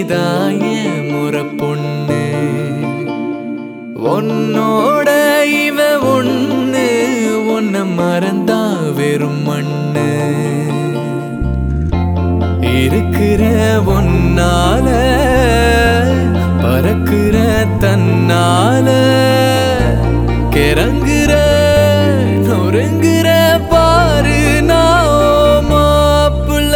நீதாய முறை பொண்ணு உன்னோட இவ ஒண்ணு உன்னை மறந்தா வெறும் மண்ணு இருக்கிற ஒன்னால பறக்கிற தன்னால கிறங்குற நொறுங்குற பாரு நான் மாப்பிள்ள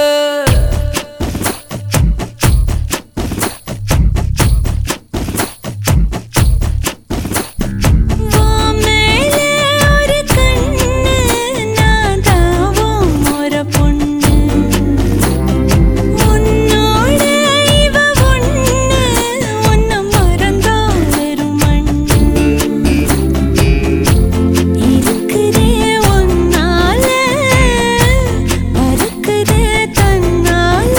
உன் மேலே ஒரு கண்ணு நான் தாவும் ஒரு பொண்ணு உன்னோட இவ ஒண்ணு உன்னை மறந்தா வெறும் மண்ணு இருக்கிறே ஒன்னால மறக்குதே தன்னால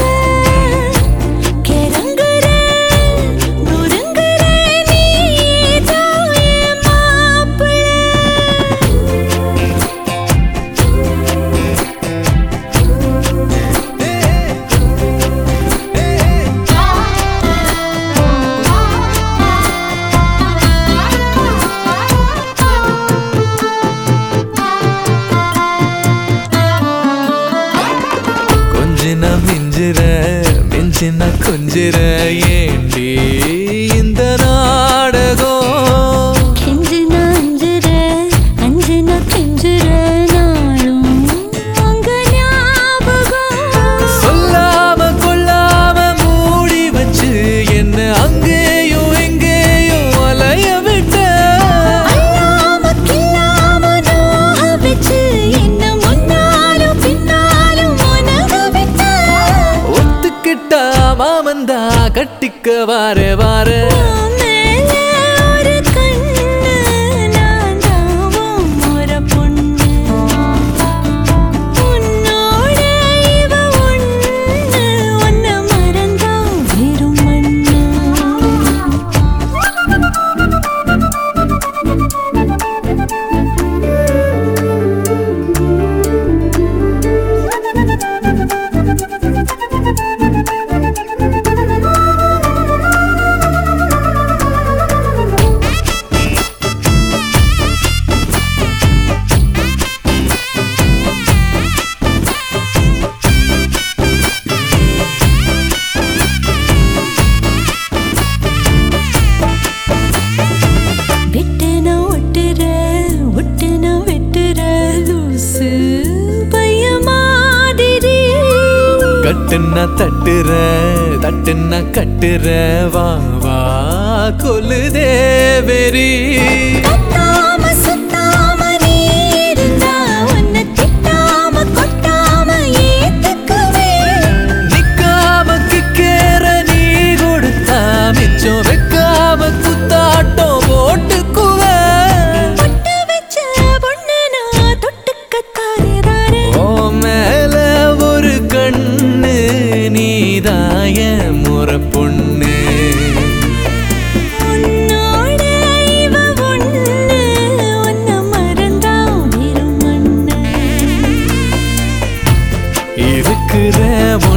கிறங்குற நொறுங்குற நீதான் என் மாப்பிள்ளை கொஞ்சின மிஞ்சிற மிஞ்சின கொஞ்சிற ஏண்டி இந்த நாடகம் கெஞ்சின அஞ்சுற அஞ்சின கெஞ்சுற நாளும் உங்க ஞாபகம் சொல்லாம கொள்ளாம மூடி வச்சு என்ன அங்கேயும் எங்கேயும் அலைய விட்ட அல்லாம கில்லாம நோக வச்சு என்ன முன்னாலும் பின்னாலும் உனக விட்ட ஒத்துக்கிட்டா மாமந்தா கட்டிக்க வார வார உன் மேலே ஒரு கண்ணு நான் தாவும் ஒரு பொண்ணு உன்னோட இவ ஒண்ணு உன்னை மறந்தா வெறும் மண்ணு விட்டுன ஒட்டுற ஒட்டுன வெட்டுற லூசு பைய மாதிரி கட்டுன்னா தட்டுற தட்டுன்னா கட்டுற வா வா கொல்லுதே வெறி கத்தாம சுத்தாம நீ இருந்தா உன்னை திட்டாம கொட்டாம ஏத்துக்குவேன் நிக்காம கிக்கேற நீ கொடுத்தா மிச்சம் வைக்காம குத்தாட்டம் போட்டுக்குவேன் பொட்டு வச்ச பொண்ணு நான் தொட்டுக்கத்தாரே தாரே ஓ மேல ஒரு கண்ணு நீதாய முறை பொண்ணு உன்னோட இவ ஒண்ணு உன்னை மறந்தா வெறும் மண்ணு இருக்கிற